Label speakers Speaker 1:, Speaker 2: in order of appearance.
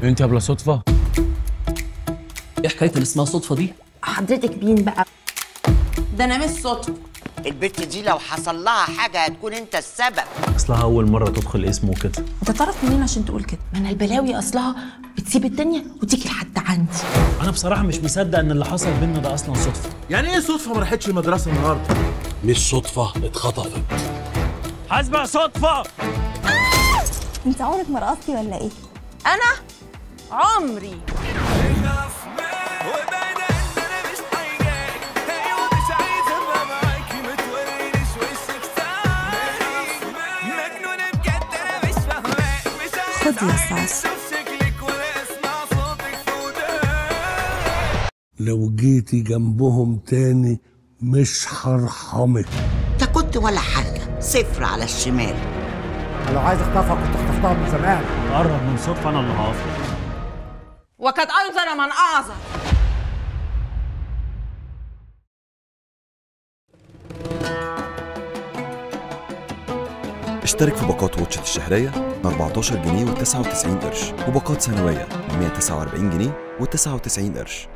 Speaker 1: انت يا بلا صدفه
Speaker 2: ايه حكايه اللي اسمها صدفه دي
Speaker 3: حضرتك مين بقى ده انا مش صدفه
Speaker 4: البت دي لو حصل لها حاجة هتكون انت السبب
Speaker 5: اصلها اول مره تدخل اسمه كده
Speaker 3: انت تعرف منين عشان تقول كده ما انا البلاوي اصلها بتسيب الدنيا وتيجي لحد عندي
Speaker 5: انا بصراحه مش مصدق ان اللي حصل بينا ده اصلا صدفه
Speaker 6: يعني ايه صدفه ما راحتش المدرسه النهارده
Speaker 1: مش صدفه اتخطفت
Speaker 5: حاسبه صدفه
Speaker 7: انت عمرك ما رقصتي ولا ايه
Speaker 3: انا عمري
Speaker 7: خدي يا صاص
Speaker 8: لو جيتي جنبهم تاني مش هرحمك
Speaker 4: انت كنت ولا حاجة صفر على الشمال
Speaker 9: لو عايز اخطفها كنت خطفتها من زمان
Speaker 5: قرب من صدفه انا اللي هقف
Speaker 3: وقد انذر من اعذر
Speaker 10: اشترك في باقات واتشت الشهرية ب 14 جنيه و99 قرش وباقات سنوية ب 149 جنيه و99 قرش